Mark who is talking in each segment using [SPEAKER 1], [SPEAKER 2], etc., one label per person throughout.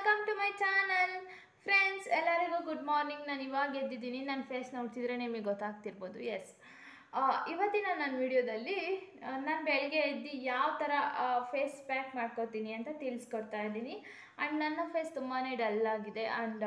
[SPEAKER 1] welcome to my channel friends ಎಲ್ಲರಿಗೂ good morning ನಾನು ಇವಾಗ ಎದ್ದಿದ್ದೀನಿ ನನ್ನ ಫೇಸ್ ನೋಡ್ತಿದ್ರೆ ನಿಮಗೆ ಗೊತ್ತಾಗ್ತಿರ್ಬೋದು ಎಸ್ ಇವತ್ತಿನ ನನ್ನ ವಿಡಿಯೋದಲ್ಲಿ ನಾನು ಬೆಳಗ್ಗೆ ಎದ್ದು ಯಾವ ಥರ ಫೇಸ್ ಪ್ಯಾಕ್ ಮಾಡ್ಕೋತೀನಿ ಅಂತ ತಿಳಿಸ್ಕೊಡ್ತಾ ಇದ್ದೀನಿ ಆ್ಯಂಡ್ ನನ್ನ ಫೇಸ್ ತುಂಬಾ ಡಲ್ ಆಗಿದೆ ಆ್ಯಂಡ್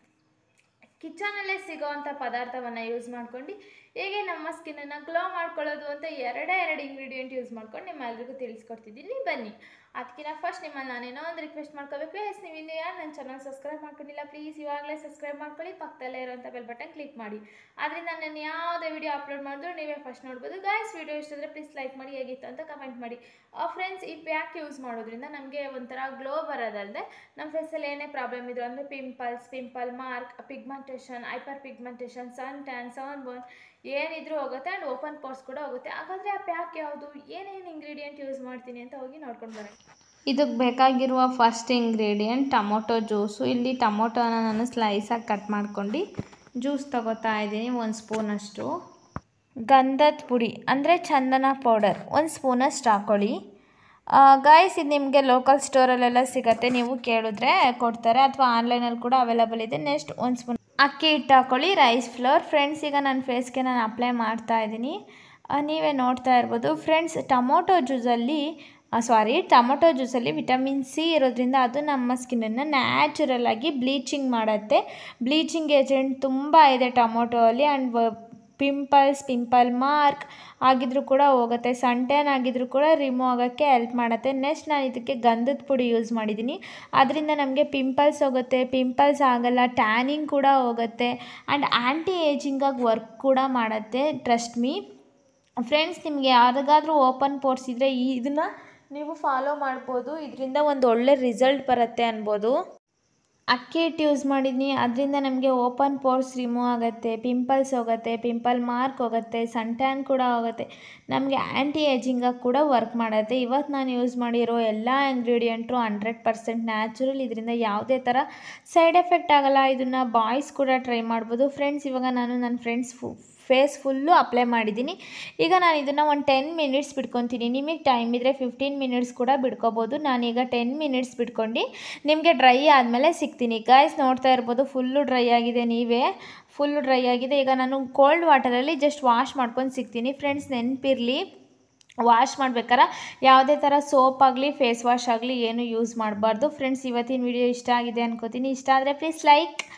[SPEAKER 1] ಕಿಚನಲ್ಲೇ ಸಿಗೋವಂಥ ಪದಾರ್ಥವನ್ನು ಯೂಸ್ ಮಾಡ್ಕೊಂಡು ಹೇಗೆ ನಮ್ಮ ಸ್ಕಿನ್ನನ್ನು ಗ್ಲೋ ಮಾಡ್ಕೊಳ್ಳೋದು ಅಂತ ಎರಡೇ ಎರಡು ಇಂಗ್ರೀಡಿಯೆಂಟ್ ಯೂಸ್ ಮಾಡ್ಕೊಂಡು ನಿಮ್ಮೆಲ್ರಿಗೂ ತಿಳಿಸ್ಕೊಡ್ತಿದ್ದೀನಿ ಬನ್ನಿ ಅದಕ್ಕಿಂತ ಫಸ್ಟ್ ನಿಮ್ಮಲ್ಲಿ ನಾನೇನೋ ಒಂದು ರಿಕ್ವೆಸ್ಟ್ ಮಾಡ್ಕೋಬೇಕು ಎಸ್ ನೀವು ಇನ್ನೂ ಯಾರು ನನ್ನ ಚಾನಲ್ ಸಬ್ಸ್ಕ್ರೈಬ್ ಮಾಡ್ಕೊಂಡಿಲ್ಲ ಪ್ಲೀಸ್ ಇವಾಗಲೇ ಸಬ್ಸ್ಕ್ರೈಬ್ ಮಾಡ್ಕೊಳ್ಳಿ ಪಕ್ಕದಲ್ಲೇ ಇರೋಂಥ ಬೆಲ್ ಬಟನ್ ಕ್ಲಿಕ್ ಮಾಡಿ ಅದರಿಂದ ನಾನು ಯಾವುದೇ ವಿಡಿಯೋ ಅಪ್ಲೋಡ್ ಮಾಡಿದ್ರು ನೀವೇ ಫಸ್ಟ್ ನೋಡ್ಬೋದು ಗಾಯ್ಸ್ ವಿಡಿಯೋ ಇಷ್ಟಾದರೆ ಪ್ಲೀಸ್ ಲೈಕ್ ಮಾಡಿ ಹೇಗಿತ್ತು ಅಂತ ಕಮೆಂಟ್ ಮಾಡಿ ಫ್ರೆಂಡ್ಸ್ ಈ ಪ್ಯಾಕ್ ಯೂಸ್ ಮಾಡೋದ್ರಿಂದ ನಮಗೆ ಒಂಥರ ಗ್ಲೋ ಬರೋದಲ್ಲದೆ ನಮ್ಮ ಫೇಸಲ್ಲಿ ಏನೇ ಪ್ರಾಬ್ಲಮ್ ಇದ್ರು ಅಂದರೆ pimples pimple mark pigmentation hyper pigmentation sun tan sun burn ಏನಿದ್ರು ಹೋಗುತ್ತೆ ಆ್ಯಂಡ್ ಓಪನ್ ಪೋರ್ಸ್ ಕೂಡ ಹೋಗುತ್ತೆ ಹಾಗಾದರೆ ಆ ಪ್ಯಾಕ್ ಯಾವುದು ಏನೇನು ಇಂಗ್ರೀಡಿಯೆಂಟ್ ಯೂಸ್ ಮಾಡ್ತೀನಿ ಅಂತ ಹೋಗಿ ನೋಡ್ಕೊಂಡು ಬರೋಣ
[SPEAKER 2] ಇದಕ್ಕೆ ಬೇಕಾಗಿರುವ ಫಸ್ಟ್ ಇಂಗ್ರೀಡಿಯೆಂಟ್ ಟೊಮೊಟೊ ಜ್ಯೂಸು ಇಲ್ಲಿ ಟೊಮೊಟೊನ ನಾನು ಸ್ಲೈಸಾಗಿ ಕಟ್ ಮಾಡ್ಕೊಂಡು ಜ್ಯೂಸ್ ತಗೋತಾ ಇದ್ದೀನಿ ಒಂದು ಸ್ಪೂನಷ್ಟು ಗಂಧದ ಪುಡಿ ಅಂದರೆ ಚಂದನ ಪೌಡರ್ ಒಂದು ಸ್ಪೂನಷ್ಟು ಹಾಕ್ಕೊಳ್ಳಿ ಗಾಯ್ಸ್ ಇದು ನಿಮಗೆ ಲೋಕಲ್ ಸ್ಟೋರಲ್ಲೆಲ್ಲ ಸಿಗತ್ತೆ ನೀವು ಕೇಳಿದ್ರೆ ಕೊಡ್ತಾರೆ ಅಥವಾ ಆನ್ಲೈನಲ್ಲಿ ಕೂಡ ಅವೈಲಬಲ್ ಇದೆ ನೆಕ್ಸ್ಟ್ ಒಂದು ಸ್ಪೂನ್ ಅಕ್ಕಿ ಹಿಟ್ಟು ಹಾಕ್ಕೊಳ್ಳಿ ರೈಸ್ ಫ್ಲೋರ್ ಫ್ರೆಂಡ್ಸ್ ಈಗ ನನ್ನ ಫೇಸ್ಗೆ ನಾನು ಅಪ್ಲೈ ಮಾಡ್ತಾ ಇದ್ದೀನಿ ನೀವೇ ನೋಡ್ತಾ ಇರ್ಬೋದು ಫ್ರೆಂಡ್ಸ್ ಟೊಮೊಟೊ ಜ್ಯೂಸಲ್ಲಿ ಸಾರಿ ಟೊಮೊಟೊ ಜ್ಯೂಸಲ್ಲಿ ವಿಟಮಿನ್ ಸಿ ಇರೋದ್ರಿಂದ ಅದು ನಮ್ಮ ಸ್ಕಿನ್ನನ್ನು ನ್ಯಾಚುರಲ್ ಆಗಿ ಬ್ಲೀಚಿಂಗ್ ಮಾಡುತ್ತೆ ಬ್ಲೀಚಿಂಗ್ ಏಜೆಂಟ್ ತುಂಬ ಇದೆ ಟೊಮೊಟೊ ಅಲ್ಲಿ ಆ್ಯಂಡ್ ಪಿಂಪಲ್ಸ್ ಪಿಂಪಲ್ ಮಾರ್ಕ್ ಆಗಿದ್ರೂ ಕೂಡ ಹೋಗುತ್ತೆ ಸನ್ಟ್ಯಾನ್ ಆಗಿದ್ರೂ ಕೂಡ ರಿಮೂವ್ ಆಗೋಕ್ಕೆ ಹೆಲ್ಪ್ ಮಾಡುತ್ತೆ ನೆಕ್ಸ್ಟ್ ನಾನು ಇದಕ್ಕೆ ಗಂಧದ ಪುಡಿ ಯೂಸ್ ಮಾಡಿದ್ದೀನಿ ಅದರಿಂದ ನಮಗೆ ಪಿಂಪಲ್ಸ್ ಹೋಗುತ್ತೆ ಪಿಂಪಲ್ಸ್ ಆಗಲ್ಲ ಟ್ಯಾನಿಂಗ್ ಕೂಡ ಹೋಗುತ್ತೆ ಆ್ಯಂಡ್ ಆ್ಯಂಟಿ ಏಜಿಂಗಾಗಿ ವರ್ಕ್ ಕೂಡ ಮಾಡುತ್ತೆ ಟ್ರಸ್ಟ್ ಮೀ ಫ್ರೆಂಡ್ಸ್ ನಿಮಗೆ ಯಾರಿಗಾದ್ರೂ ಓಪನ್ ಪೋರ್ಸ್ ಇದ್ದರೆ ಈ ಇದನ್ನು ನೀವು ಫಾಲೋ ಮಾಡ್ಬೋದು ಇದರಿಂದ ಒಂದು ಒಳ್ಳೆ ರಿಸಲ್ಟ್ ಬರುತ್ತೆ ಅನ್ಬೋದು ಅಕ್ಕಿ ಹಿಟ್ಟು ಯೂಸ್ ಮಾಡಿದ್ದೀನಿ ಅದರಿಂದ ನಮಗೆ ಓಪನ್ ಪೋರ್ಸ್ ರಿಮೂವ್ ಆಗುತ್ತೆ ಪಿಂಪಲ್ಸ್ ಹೋಗುತ್ತೆ ಪಿಂಪಲ್ ಮಾರ್ಕ್ ಹೋಗುತ್ತೆ ಸನ್ಟ್ಯಾನ್ ಕೂಡ ಹೋಗುತ್ತೆ ನಮಗೆ ಆ್ಯಂಟಿ ಏಜಿಂಗಾಗಿ ಕೂಡ ವರ್ಕ್ ಮಾಡುತ್ತೆ ಇವತ್ತು ನಾನು ಯೂಸ್ ಮಾಡಿರೋ ಎಲ್ಲ ಇಂಗ್ರೀಡಿಯೆಂಟು ಹಂಡ್ರೆಡ್ ಪರ್ಸೆಂಟ್ ನ್ಯಾಚುರಲ್ ಇದರಿಂದ ಯಾವುದೇ ಥರ ಸೈಡ್ ಎಫೆಕ್ಟ್ ಆಗೋಲ್ಲ ಇದನ್ನು ಬಾಯ್ಸ್ ಕೂಡ ಟ್ರೈ ಮಾಡ್ಬೋದು ಫ್ರೆಂಡ್ಸ್ ಇವಾಗ ನಾನು ನನ್ನ ಫ್ರೆಂಡ್ಸ್ ಫು ಫೇಸ್ ಫುಲ್ಲು ಅಪ್ಲೈ ಮಾಡಿದ್ದೀನಿ ಈಗ ನಾನು ಇದನ್ನು ಒಂದು ಟೆನ್ ಮಿನಿಟ್ಸ್ ಬಿಟ್ಕೊತೀನಿ ನಿಮಗೆ ಟೈಮ್ ಇದ್ದರೆ ಫಿಫ್ಟೀನ್ ಮಿನಿಟ್ಸ್ ಕೂಡ ಬಿಡ್ಕೋಬೋದು ನಾನೀಗ ಟೆನ್ ಮಿನಿಟ್ಸ್ ಬಿಟ್ಕೊಂಡು ನಿಮಗೆ ಡ್ರೈ ಆದಮೇಲೆ ಸಿಗ್ತೀನಿ ಗಾಯ್ಸ್ ನೋಡ್ತಾ ಇರ್ಬೋದು ಫುಲ್ಲು ಡ್ರೈ ಆಗಿದೆ ನೀವೇ ಫುಲ್ಲು ಡ್ರೈ ಆಗಿದೆ ಈಗ ನಾನು ಕೋಲ್ಡ್ ವಾಟರಲ್ಲಿ ಜಸ್ಟ್ ವಾಶ್ ಮಾಡ್ಕೊಂಡು ಸಿಗ್ತೀನಿ ಫ್ರೆಂಡ್ಸ್ ನೆನಪಿರಲಿ ವಾಶ್ ಮಾಡ್ಬೇಕಾರೆ ಯಾವುದೇ ಥರ ಸೋಪ್ ಆಗಲಿ ಫೇಸ್ ವಾಶ್ ಆಗಲಿ ಏನು ಯೂಸ್ ಮಾಡಬಾರ್ದು ಫ್ರೆಂಡ್ಸ್ ಇವತ್ತಿನ ವಿಡಿಯೋ ಇಷ್ಟ ಆಗಿದೆ ಅನ್ಕೋತೀನಿ ಇಷ್ಟ ಆದರೆ ಪ್ಲೀಸ್ ಲೈಕ್